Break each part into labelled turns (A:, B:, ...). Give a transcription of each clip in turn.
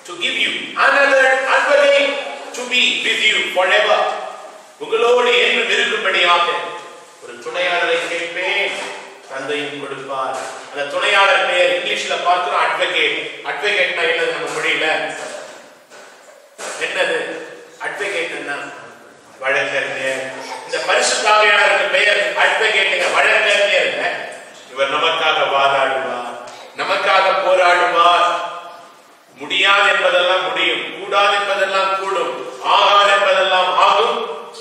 A: to give you another advocate to be with you forever உங்களோடு என்றும் இருக்கும்படியாக ஒரு துணையாளரை கேட்பேன் தந்தையும் கொடுப்பார் அந்த துணையாளர் பெயர் இங்கிலீஷ்ல பார்க்கிறோம் அட்வொகேட் அட்வொகேட்னா என்னது நம்ம மொழியில என்னது அட்வொகேட் என்ன வழக்கறிஞர் இந்த பரிசுத்தாவியானவருக்கு பெயர் அட்வொகேட்டுங்க வழக்கறிஞர் இல்ல இவர் நமக்காக வாதாடுவார் நமக்காக போராடுவார் முடியாது என்பதெல்லாம் முடியும் கூடாது என்பதெல்லாம் கூடும் ஆகாது என்பதெல்லாம் ஆகும்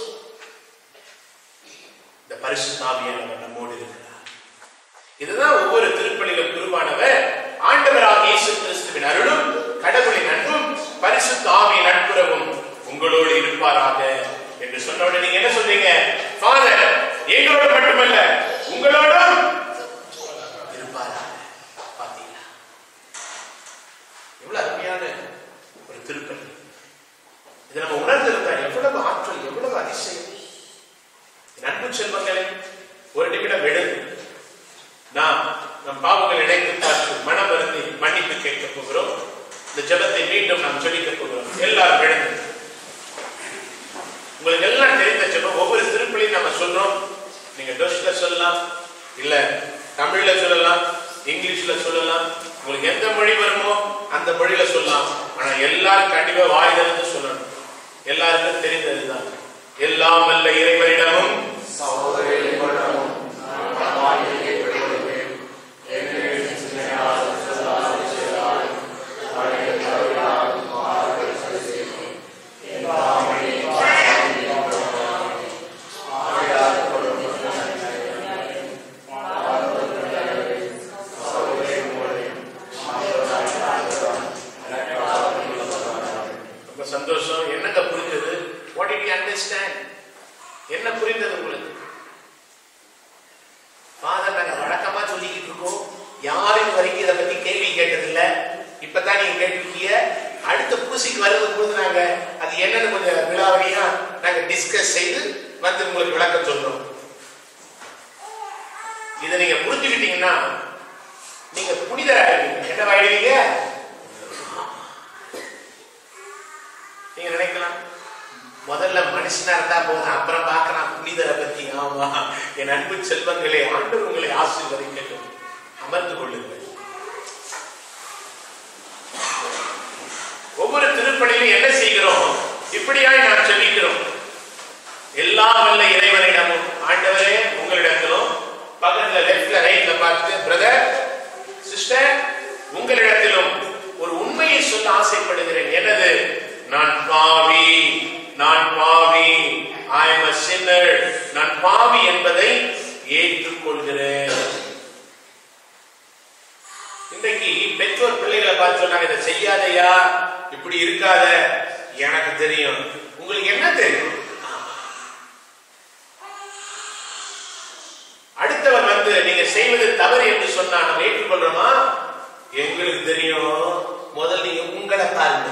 A: இந்த பரிசுத்தாவியானவர் நம்மோடு இருக்கிறார் இதுதான் ஒவ்வொரு திருப்பலிலும் குருவானவர் ஆண்டவராக இயேசு கிறிஸ்துவின் அருளும் கடவுளின் அன்பும் பரிசுத்த ஆவியின் நட்புறவும் உங்களோடு இருப்பாராக என்று சொன்ன உடனே நீங்க என்ன சொல்றீங்க ஃபாதர் எங்களோடு மட்டுமல்ல உங்களோடும் இருப்பாராக பாத்தீங்களா எவ்வளவு அருமையான ஒரு திருப்பலி இதை நம்ம உணர்ந்திருந்தா எவ்வளவு ஆற்றல் எவ்வளவு அதிசயம் என் அன்பு செல்வங்களே ஒரு நிமிடம் எழுந்து நாம் நம் பாவங்கள் இணைந்து பார்த்து மனம் வருந்தி மன்னிப்பு கேட்க போகிறோம் இந்த ஜெபத்தை மீண்டும் நாம் சொல்லிக்க போகிறோம் எல்லாரும் எழுந்து உங்களுக்கு எல்லாம் தெரிந்த ஜெபம் ஒவ்வொரு திருப்பலியும் நம்ம சொல்றோம் நீங்க டொஷ்ல சொல்லலாம் இல்ல தமிழ்ல சொல்லலாம் இங்கிலீஷ்ல சொல்லலாம் உங்களுக்கு எந்த மொழி வருமோ அந்த மொழியில சொல்லலாம் ஆனா எல்லாரும் கண்டிப்பா வாய் திறந்து சொல்லணும் எல்லாருக்கும் தெரிந்ததுதான் எல்லாம் அல்ல இறைவனிடமும் ரொம்ப சந்தோஷம் என்னங்க புரிஞ்சது வாட் did you அண்டர்ஸ்டாண்ட் என்ன புரிந்தது உங்களுக்கு ஃபாதர் நாங்க வழக்கமா சொல்லிக்கிட்டு இருக்கோம் யாரும் இது வரைக்கும் இதை பத்தி கேள்வி கேட்டதில்ல இப்பதான் நீங்க கேட்டிருக்கீங்க அடுத்த பூசிக்கு வருவது போது நாங்க அது என்னன்னு கொஞ்சம் விழாவறியா நாங்க டிஸ்கஸ் செய்து வந்து உங்களுக்கு விளக்கம் சொல்றோம் இதை நீங்க புரிஞ்சுக்கிட்டீங்கன்னா நீங்க புனிதராகிடுவீங்க என்னவாயிடுவீங்க நீங்க நினைக்கலாம் முதல்ல மனுஷனா இருந்தா போதும் அப்புறம் பார்க்கலாம் புனிதரை பத்தி ஆமா என் அன்பு செல்வங்களே ஆண்டவர் உங்களை ஆசீர்வதிக்கட்டும் அமர்ந்து கொள்ளுங்கள் ஒவ்வொரு திருப்பணியிலும் என்ன செய்கிறோம் இப்படியாய் நாம் சொல்லிக்கிறோம் எல்லாம் வல்ல இறைவனிடமும் ஆண்டவரே உங்களிடத்திலும் பக்கத்துல லெஃப்ட்ல ரைட்ல பார்த்து பிரதர் சிஸ்டர் உங்களிடத்திலும் ஒரு உண்மையை சொல்ல ஆசைப்படுகிறேன் என்னது நான் பாவி நான் பாவி ஐ எம் a sinner நான் பாவி என்பதை ஏற்றுக்கொள்கிறேன் இன்றைக்கு பெற்றோர் பிள்ளைகளை பார்த்து சொன்னாங்க இதை செய்யாதையா இப்படி இருக்காத எனக்கு தெரியும் உங்களுக்கு என்ன தெரியும் அடுத்தவர் வந்து நீங்க செய்வது தவறு என்று சொன்னா நம்ம ஏற்றுக்கொள்றோமா எங்களுக்கு தெரியும் முதல் நீங்க உங்களை பாருங்க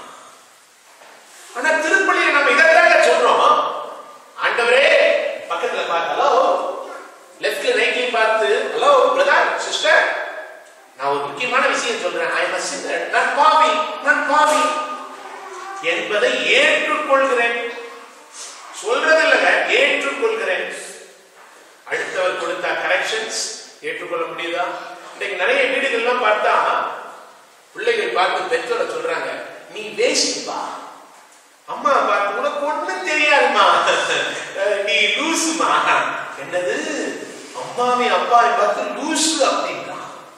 A: ஆனா திருப்பலியில நம்ம இதைத்தாங்க சொல்றோம் ஆண்டவரே பக்கத்துல பார்த்து ஹலோ லெஃப்ட்ல ரைட்லயும் பார்த்து ஹலோ பிரதர் சிஸ்டர் நான் ஒரு முக்கியமான விஷயம் சொல்றேன் ஐ மஸ் நான் பாவி நான் பாவி என்பதை ஏற்றுக்கொள்கிறேன் சொல்றது இல்லைங்க ஏற்றுக்கொள்கிறேன் அடுத்தவர் கொடுத்த கரெக்ஷன்ஸ் ஏற்றுக்கொள்ள முடியுதா இன்னைக்கு நிறைய வீடுகள்லாம் பார்த்தா பிள்ளைகள் பார்த்து பெற்றோரை சொல்றாங்க நீ வேசிப்பா அம்மா பார்த்து உனக்கு ஒண்ணும் தெரியாதுமா அஹ் நீ லூசுமா என்னது அம்மாவை அப்பாவை பார்த்து லூசு அப்படின்றான்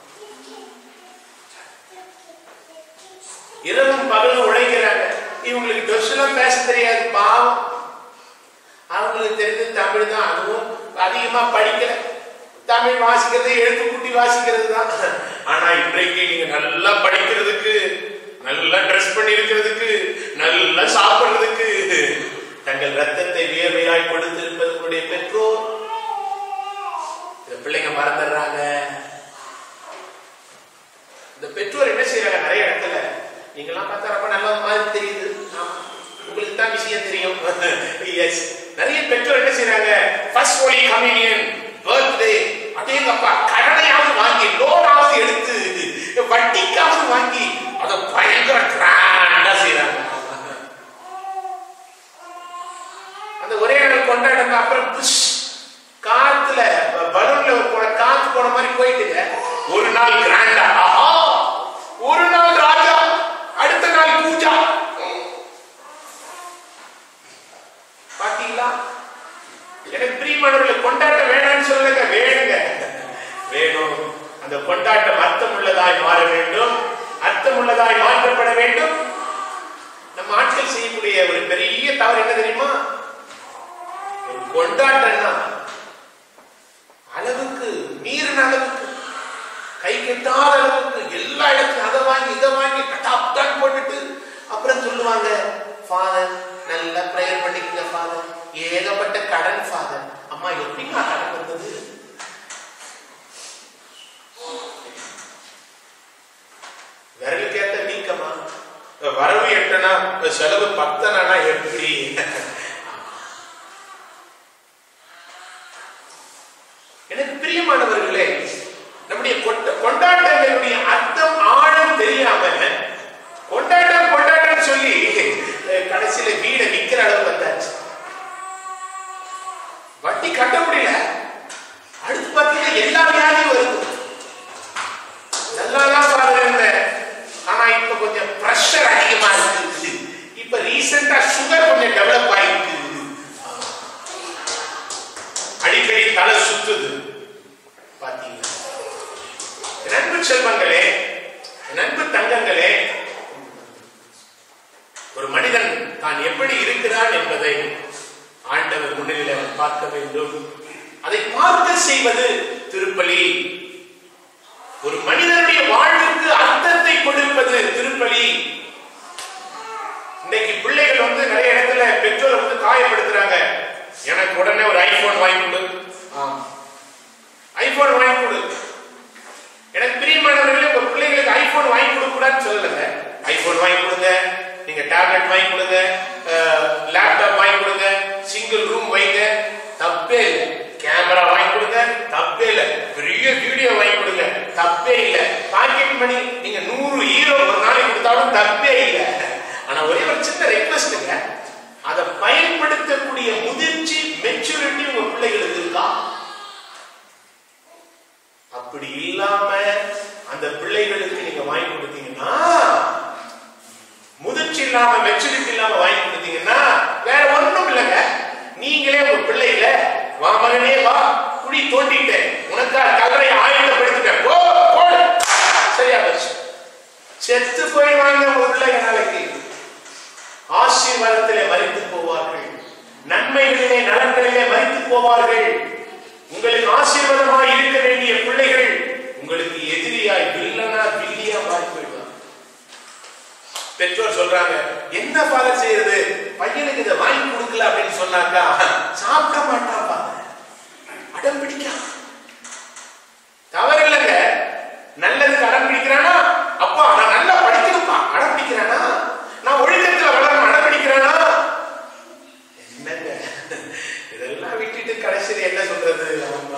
A: இரவும் பகலும் உழைக்கிறாங்க இவங்களுக்கு டொஸ்லாம் பேச தெரியாது பாவம் அவங்களுக்கு தெரிஞ்சது தமிழ் தான் அதுவும் அதிகமா படிக்கல தமிழ் வாசிக்கிறது எழுத்து கூட்டி வாசிக்கிறது தான் ஆனா இன்றைக்கு நீங்க நல்லா படிக்கிறதுக்கு நல்லா ட்ரெஸ் பண்ணி இருக்கிறதுக்கு நல்லா சாப்பிடுறதுக்கு தங்கள் ரத்தத்தை வியர்வையாய் கொடுத்திருப்பது உங்களுடைய பெற்றோர் இந்த பிள்ளைங்க மறந்துடுறாங்க இந்த பெற்றோர் என்ன செய்யறாங்க நிறைய இடத்துல நீங்கெல்லாம் பார்த்தா ரொம்ப நல்ல மாதிரி தெரியுது ஆமா. உங்களுக்கு தான் விஷயம் தெரியும் எஸ் நிறைய பெற்றோர் என்ன செய்யறாங்க ஃபர்ஸ்ட் ஹோலி கம்யூனியன் பர்த்டே அடேங்கப்பா கடனையாவது வாங்கி லோனாவது எடுத்து வட்டிக்காவது வாங்கி அதை பயங்கர கிராண்ட் வேண்டும் அர்த்தமுள்ளதாய் மாற்றப்பட வேண்டும் நம்ம ஆட்கள் செய்யக்கூடிய ஒரு பெரிய தவறு என்ன தெரியுமா ஒரு கொண்டாட்டம்னா அளவுக்கு மீறின அளவுக்கு கை கெட்டாத அளவுக்கு எல்லா இடத்துலையும் அதை வாங்கி இதை வாங்கி கட்டாப்தான் போட்டுட்டு அப்புறம் சொல்லுவாங்க ஃபாதர் நல்லா ப்ரேயர் பண்ணிக்கங்க ஃபாதர் ஏகப்பட்ட கடன் ஃபாதர் அம்மா எப்படிங்க கடன் வந்தது விரலுக்கேத்த நீக்கமா வரவு எட்டனா செலவு பத்தனா எப்படி எனக்கு பிரியமானவர்களே நம்முடைய கொட்ட- கொண்டாட்டங்களுடைய அர்த்தம் ஆழம் தெரியாம கொண்டாட்டம் கொண்டாட்டம் சொல்லி அஹ், கடைசியில வீடை விக்கிற அளவு வந்தாச்சு வட்டி கட்ட முடியல அடுத்து பார்த்தீங்கன்னா எல்லா வியாதியும் வருது நல்லாதான் பாருங்க ஆனா இப்ப கொஞ்சம் பிரஷர் அதிகமா இருக்கு இப்ப ரீசெண்டா சுகர் கொஞ்சம் டெவலப் ஆயிருக்கு அடிக்கடி தலை சுத்துது பாத்தீங்களா என் அன்பு செல்வங்களே என் அன்பு தங்கங்களே ஒரு மனிதன் தான் எப்படி இருக்கிறான் என்பதை ஆண்டவர் முன்னிலையில் அவன் பார்க்க வேண்டும் அதை பார்க்க செய்வது திருப்பலி ஒரு மனிதனுடைய வாழ்வுக்கு அர்த்தத்தை கொடுப்பது திருப்பலி இன்னைக்கு பிள்ளைகள் வந்து நிறைய இடத்துல பெற்றோர் வந்து காயப்படுத்துறாங்க எனக்கு உடனே ஒரு ஐபோன் வாங்கி கொடு ஐபோன் வாங்கி கொடு எனக்கு பிரியமானவர்களே உங்க பிள்ளைகளுக்கு ஐபோன் வாங்கி கொடுக்க கூடாதுன்னு சொல்லல ஐபோன் வாங்கி கொடுங்க நீங்க டேப்லெட் வாங்கி கொடுங்க லேப்டாப் வாங்கி கொடுங்க சிங்கிள் ரூம் வைங்க தப்பே இல்லை கேமரா வாங்கி கொடுங்க தப்பே இல்லை பெரிய வீடியோ வாங்கி கொடுங்க தப்பே இல்லை பாக்கெட் மணி நீங்க நூறு ஹீரோ ஒரு நாளைக்கு கொடுத்தாலும் தப்பே இல்லை ஆனா ஒரே ஒரு சின்ன ரெக்வஸ்ட்டுங்க அதை பயன்படுத்தக்கூடிய முதிர்ச்சி மெச்சூரிட்டி உங்க பிள்ளைகளுக்கு இருக்கா அப்படி இல்லாம அந்த பிள்ளைகளுக்கு நீங்க வாங்கி கொடுத்தீங்கன்னா முதிர்ச்சி இல்லாம மெச்சூரிட்டி இல்லாம வாங்கி கொடுத்தீங்கன்னா வேற ஒண்ணும் இல்லைங்க நீங்களே உங்க பிள்ளைகள வா மகனே வா குழி தோண்டிட்டேன் உனக்கா கல்லறை ஆயுதப்படுத்திட்டேன் போ போடு சரியா போச்சு செத்து போயிடுவாங்க உங்க பிள்ளைங்க நாளைக்கு ஆசீர்வாதத்திலே மறித்து போவார்கள் நன்மைகளிலே நலன்களிலே மறித்து போவார்கள் உங்களுக்கு ஆசீர்வாதமாய் இருக்க வேண்டிய பிள்ளைகள் உங்களுக்கு எதிரியாய் வில்லனா வில்லியா மாறி போயிடுவாங்க பெற்றோர் சொல்றாங்க என்ன ஃபாதர் செய்யறது பையனுக்கு இதை வாங்கி கொடுக்கல அப்படின்னு சொன்னாக்கா சாப்பிட மாட்டாப்பா அடம் பிடிக்கா தவறு இல்லைங்க நல்லதுக்கு அடம் பிடிக்கிறானா அப்பா நான் நல்லா படிக்கணும்ப்பா அடம் பிடிக்கிறானா நான் ஒழுக்கத்துல வளரணும் அடம் பிடிக்கிறானா என்னங்க இதெல்லாம் விட்டுட்டு கடைசியில் என்ன சொல்றது ஆமா.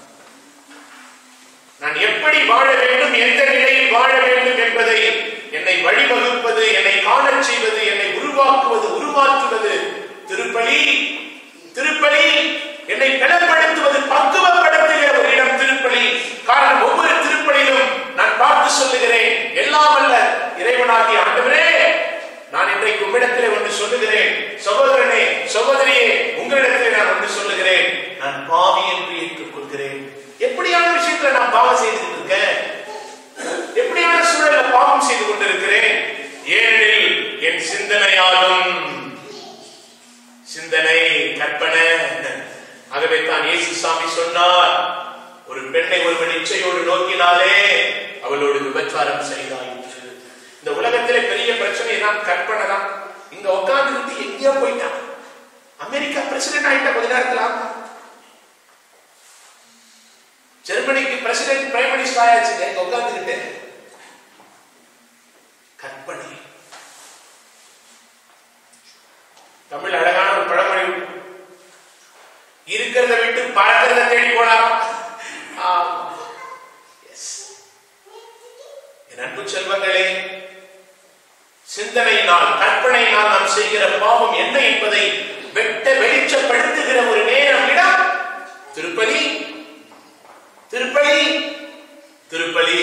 A: நான் எப்படி வாழ வேண்டும் எந்த நிலையில் வாழ வேண்டும் என்பதை என்னை வழிவகுப்பது என்னை காணச் செய்வது என்னை உருவாக்குவது உருமாற்றுவது திருப்பலி திருப்பலி என்னை பலப்படுத்துவது பக்குவப்படுத்துகிற ஒரு இடம் திருப்பலி காரணம் ஒவ்வொரு திருப்பலியிலும் நான் பார்த்து சொல்லுகிறேன் எல்லாம் அல்ல இறைவனாகிய ஆண்டவரே நான் இன்றைக்கு உம்மிடத்திலே ஒன்று சொல்லுகிறேன் சகோதரனே சகோதரியே உங்களிடத்திலே நான் ஒன்று சொல்லுகிறேன் நான் பாவி என்று ஏற்றுக்கொள்கிறேன் எப்படியான விஷயத்துல நான் பாவம் செய்துட்டு இருக்கேன் எப்படியான சூழல்ல பாவம் செய்து கொண்டிருக்கிறேன் ஏனெனில் என் சிந்தனையாலும் சிந்தனை கற்பனை ஆகவே தான் இயேசு சாமி சொன்னார் ஒரு பெண்ணை ஒருவன் இச்சையோடு நோக்கினாலே அவளோடு விபச்சாரம் செய்தாயிற்று இந்த உலகத்திலே பெரிய பிரச்சனை தான் கற்பனை தான் இங்க உட்கார்ந்து எங்கேயோ போயிட்டான் அமெரிக்கா பிரசிடென்ட் ஆயிட்ட கொஞ்ச நேரத்துல ஆமா. ஜெர்மனிக்கு பிரசிடென்ட் பிரைம் மினிஸ்டர் ஆயாச்சுங்க இங்க உட்கார்ந்துகிட்டு கற்பனை தமிழ் அழகான ஒரு பழமொழி உண்டு. இருக்கிறத விட்டு பறக்கிறத தேடி போனாராம் ஆமா. Yes. என் அன்பு செல்வங்களே சிந்தனையினால் கற்பனையினால் நாம் செய்கிற பாவம் என்ன என்பதை வெட்ட வெளிச்சப்படுத்துகிற ஒரு நேரம் இடம் திருப்பலி திருப்பலி திருப்பலி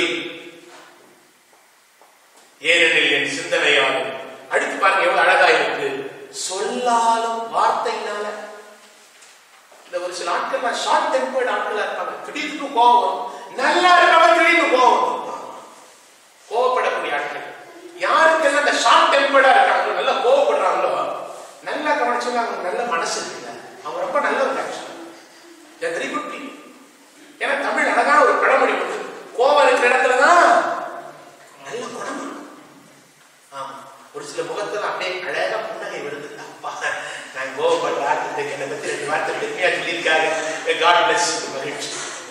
A: ஏனெனில் என் சிந்தனையாலும் அடுத்து பாருங்க எவ்வளவு அழகா இருக்கு சொல்லாலும் வார்த்தையினால இந்த ஒரு சில ஆட்கள் ஷார்ட் டெம்பர்ட் ஆட்களா இருப்பாங்க திடீர்னு கோவம் வரும். நல்லா இருக்காம திடீர்னு கோவம் வரும். கோவப்படக்கூடிய ஆட்கள் யாருக்கெல்லாம் அந்த ஷார்ட் டெம்பர்டா இருக்காங்களோ நல்லா கோவப்படுறாங்களோ நல்லா கவனிச்சுங்க அவங்க நல்ல மனசு இருக்குல்ல அவங்க ரொம்ப நல்லவங்க ஆக்சுவலா வெரி குட் பீப்புள் ஏன்னா தமிழ் அழகான ஒரு பழமொழி உண்டு கோவம் இருக்கிற இடத்துல தான் நல்ல குணம் இருக்கும். ஆமா ஒரு சில முகத்துல அப்படியே அழகா புன்னகை வருது அப்பா நான் கோவப்படுற ஆட்கள் என்னை பத்தி ரெண்டு வார்த்தை பெருமையா சொல்லியிருக்காங்க காட் பிளஸ் மகிழ்ச்சி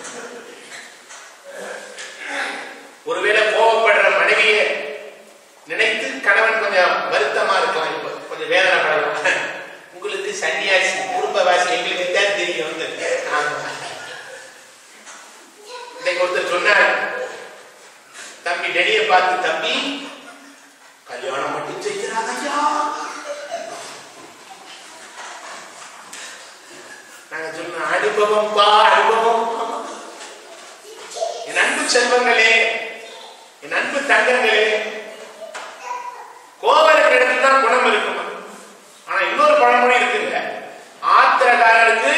A: ஒருவேளை கோவப்படுற மனைவியை நினைத்து கணவன் கொஞ்சம் வருத்தமா இருக்கலாம் இப்போ கொஞ்சம் வேதனைப்படலாம் உங்களுக்கு சன்னியாசி குடும்பவாசி எங்களுக்கு தான் தெரியும் வந்து ஆமா. இன்னைக்கு ஒருத்தர் சொன்னார் தம்பி டெடிய பார்த்து தம்பி கல்யாணம் மட்டும் செய்கிறாங்க ஐயா நாங்க சொன்ன அனுபவம் பா அனுபவம் என் அன்பு செல்வங்களே என் அன்பு தங்கங்களே கோபம் இருக்கிற இடத்துல தான் குணம் இருக்கும் ஆனா இன்னொரு பழமொழி இருக்குங்க ஆத்திரக்காரருக்கு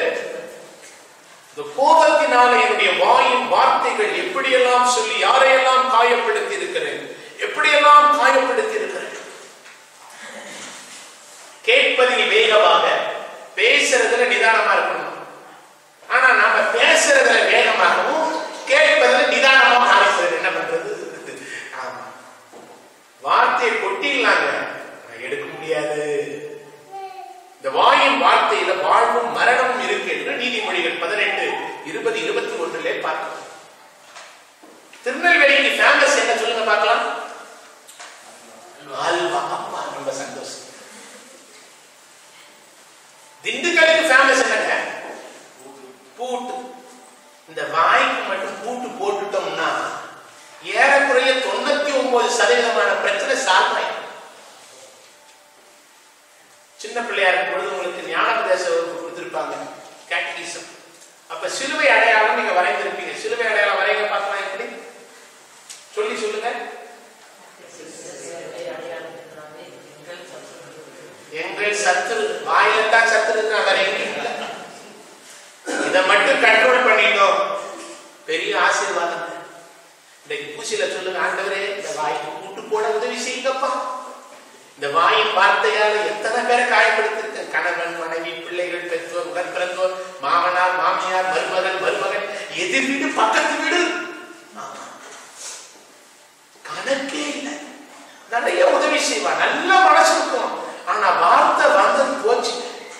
A: இந்த கோபத்தினால என்னுடைய வாயின் வார்த்தைகள் எப்படியெல்லாம் சொல்லி யாரையெல்லாம் காயப்படுத்தி இருக்கிறேன் எப்படியெல்லாம் காயப்படுத்தி இருக்கிறேன் கேட்பதில் வேகமாக பேசுறதுல நிதானமா இருக்கணும் ஆனா நாம பேசுறதுல வேகமாகவும் கேட்பதுல நிதானமாக ஆரம்பிக்கிறது என்ன பண்றது ஆமா வார்த்தையை கொட்டிடலாங்க ஆனா எடுக்க முடியாது இந்த வாயின் வார்த்தையில வாழ்வும் மரணமும் இருக்கு என்று நீதிமொழிகள் பதினெட்டு இருபது இருபத்தி ஒன்றிலே பார்க்கலாம் திருநெல்வேலிக்கு ஃபேமஸ் என்ன சொல்லுங்க பார்க்கலாம் அல்வா அப்பா ரொம்ப சந்தோஷம் திண்டுக்கலுக்கு ஃபேமஸ் என்னங்க பூட்டு இந்த வாய்க்கு மட்டும் பூட்டு போட்டுட்டோம்னா ஏறக்குறைய தொண்ணூத்தி ஒன்பது சதவீதமான பிரச்சனை சால்வ் ஆயிடும் சின்ன பிள்ளையா இருக்கும் பொழுது உங்களுக்கு ஞானோபதேச வகுப்பு கொடுத்திருப்பாங்க கேட்டகிசம் அப்ப சிலுவை அடையாளம் நீங்க வரைந்திருப்பீங்க சிலுவை அடையாளம் வரைங்க பார்க்கலாம் எப்படி சொல்லி சொல்லுங்க எங்கள் சத்துரு வாயில தான் சத்துரு இருக்கு வேற எங்கேயும் இல்லை இதை மட்டும் கண்ட்ரோல் பண்ணிட்டோம் பெரிய ஆசீர்வாதம் இன்னைக்கு பூசில சொல்லுங்க ஆண்டவரே இந்த வாய்க்கு கூட்டு போட உதவி செய்யுங்கப்பா இந்த வாயின் வார்த்தையால எத்தனை பேரை காயப்படுத்திருக்க கணவன் மனைவி பிள்ளைகள் பெற்றோர் உடன் பிறந்தோர் மாமனார் மாமியார் மருமகன் மருமகன் எதிர் வீடு பக்கத்து வீடு ஆமா. கணக்கே இல்லை நிறைய உதவி செய்வான் நல்ல மனசு இருக்கும் ஆனா வார்த்தை வந்தது போச்சு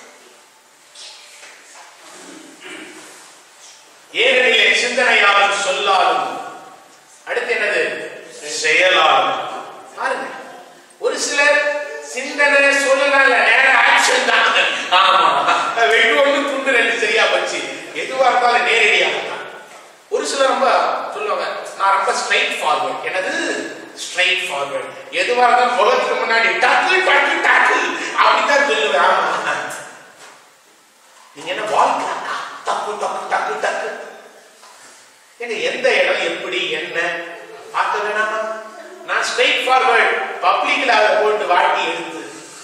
A: ஏனெனில் என் சிந்தனையாலும் சொல்லாலும் அடுத்து என்னது செயலாலும் பாருங்க ஒரு சிலர் சிந்தனை சொல்லலாம் இல்ல நேரம் ஆக்ஷன் தான் ஆமா வெட்டு ஒண்ணு துண்டு ரெண்டு சரியா போச்சு எதுவா இருந்தாலும் நேரடியாக தான் ஒரு சிலர் ரொம்ப சொல்லுவாங்க நான் ரொம்ப ஸ்ட்ரைட் ஃபார்வர்ட் என்னது ஸ்ட்ரைட் ஃபார்வர்ட் எதுவா இருந்தாலும் முகத்துக்கு முன்னாடி டக்கு டக்கு டக்கு அப்படித்தான் சொல்லுவேன் ஆமா நீங்க என்ன வாழ்க்கை டக்கு டக்கு டக்கு டக்கு ஏங்க எந்த இடம் எப்படி என்ன பார்க்க வேணாமா நான் ஸ்ட்ரைட் ஃபார்வர்ட் பப்ளிக்ல அதை போட்டு வாட்டி எடுத்து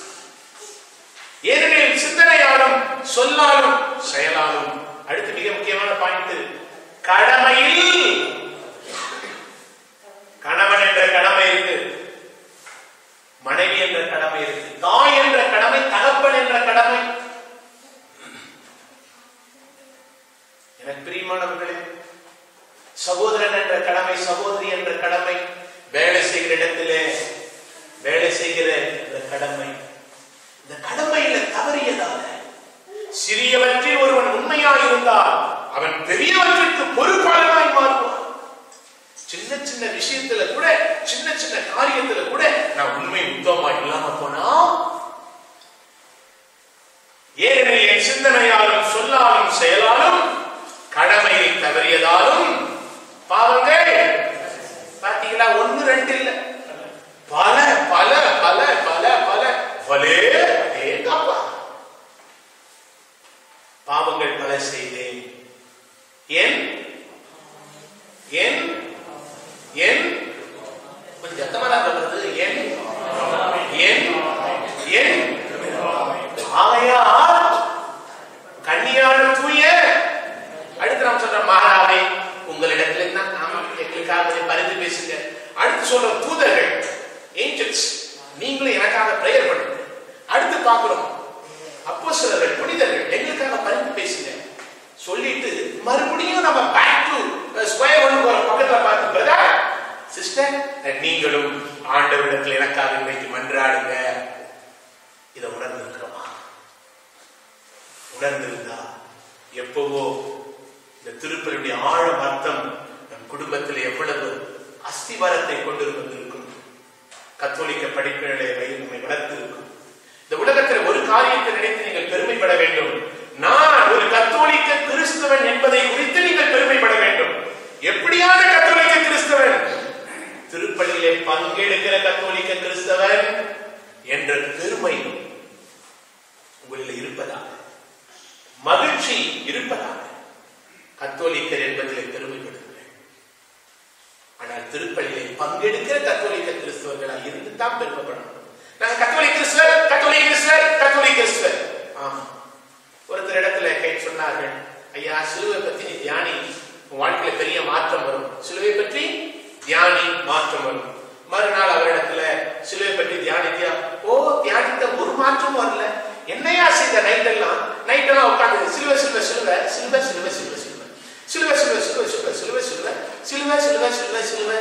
A: ஏனெனில் சிந்தனையாலும் சொல்லாலும் செயலாலும் அடுத்து மிக முக்கியமான பாயிண்ட் கடமையில் கணவன் என்ற கடமை இருக்கு மனைவி என்ற கடமை இருக்கு தாய் என்ற கடமை தகப்பன் என்ற கடமை எனக்கு பிரியமானவர்களே சகோதரன் என்ற கடமை சகோதரி என்ற கடமை வேலை செய்கிற இடத்திலே வேலை செய்கிற இந்த கடமை இந்த கடமையில தவறியதால சிறியவற்றில் ஒருவன் உண்மையாய் இருந்தால் அவன் பெரியவற்றிற்கு பொறுப்பாளனாய் மாறுவான் சின்ன சின்ன விஷயத்துல கூட சின்ன சின்ன காரியத்துல கூட நான் உண்மை உத்தமா இல்லாம போனா ஏனெனில் என் சிந்தனையாலும் சொல்லாலும் செயலாலும் கடமையை தவறியதாலும் பாவங்கள் பாத்தீங்களா ஒண்ணு ரெண்டு இல்ல பல பல பல பல பல பலே ஏகப்பா பாவங்கள் பல செய்தேன் என் என் என் கொஞ்சம் சத்தமா தான் சொல்றது என் என் என் ஆகையால் கண்ணியான தூய அடுத்து நாம் சொல்ற மகாராவே உங்களிடத்துல தான் ஆமா எங்களுக்காக கொஞ்சம் பரிந்து பேசுங்க அடுத்து சொல்ற நீங்களும் ஆண்டவரிடத்தில் எனக்காக இன்றைக்கு மன்றாடுங்க இதை உணர்ந்திருக்கிறோமா உணர்ந்திருந்தா எப்பவோ இந்த திருப்பதியுடைய ஆழம் அர்த்தம் நம் குடும்பத்தில் எவ்வளவு அஸ்திவாரத்தை கொண்டு வந்திருக்கும் கத்தோலிக்க படிப்பினரை வயிறு நம்மை வளர்த்திருக்கும் இந்த உலகத்தில் ஒரு காரியத்தை நினைத்து நீங்கள் பெருமைப்பட வேண்டும் நான் ஒரு கத்தோலிக்க கிறிஸ்தவன் என்பதை குறித்து நீங்கள் பெருமைப்பட வேண்டும் எப்படியான கத்தோலிக்க கிறிஸ்தவன் திருப்பலியிலே பங்கெடுக்கிற கத்தோலிக்க கிறிஸ்தவன் என்ற பெருமை உங்களில் இருப்பதாக மகிழ்ச்சி இருப்பதாக கத்தோலிக்கர் என்பதிலே பெருமைப்படுகிறேன் ஆனால் திருப்பலியிலே பங்கெடுக்கிற கத்தோலிக்க கிறிஸ்தவர்களாக இருந்து தான் பெருமைப்படணும் நாங்க கத்தோலிக்க கிறிஸ்தவர் கத்தோலிக்க கிறிஸ்தவர் கத்தோலிக்க கிறிஸ்தவர் ஆமா ஒருத்தர் இடத்துல கேட்டு சொன்னார்கள் ஐயா சிலுவை பத்தி நீ தியானி உன் வாழ்க்கையில பெரிய மாற்றம் வரும் சிலுவை பற்றி தியானி மாற்றம் வரும் மறுநாள் அவரிடத்துல சிலுவை பற்றி தியானித்தியா ஓ தியானித்த ஒரு மாற்றம் வரல என்னையா செய்த நைட் எல்லாம் நைட் எல்லாம் உட்காந்து சிலுவை சிலுவை சிலுவை சிலுவை சிலுவை சிலுவை சிலுவை சிலுவை சிலுவை சிலுவை சிலுவை சிலுவை சிலுவை சிலுவை சிலுவை சிலுவை சிலுவை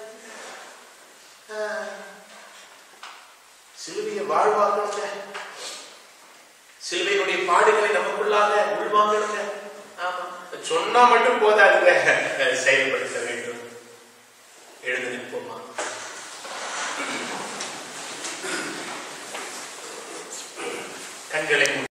A: சிலுவையை வாழ்வாக்கணுங்க சிலுவையினுடைய பாடுகளை நமக்குள்ளாக உள்வாங்கணுங்க ஆமா சொன்னா மட்டும் போதாதுங்க செயல்படுத்த வேண்டும் எழுந்து நிற்போமா கண்களை மூடி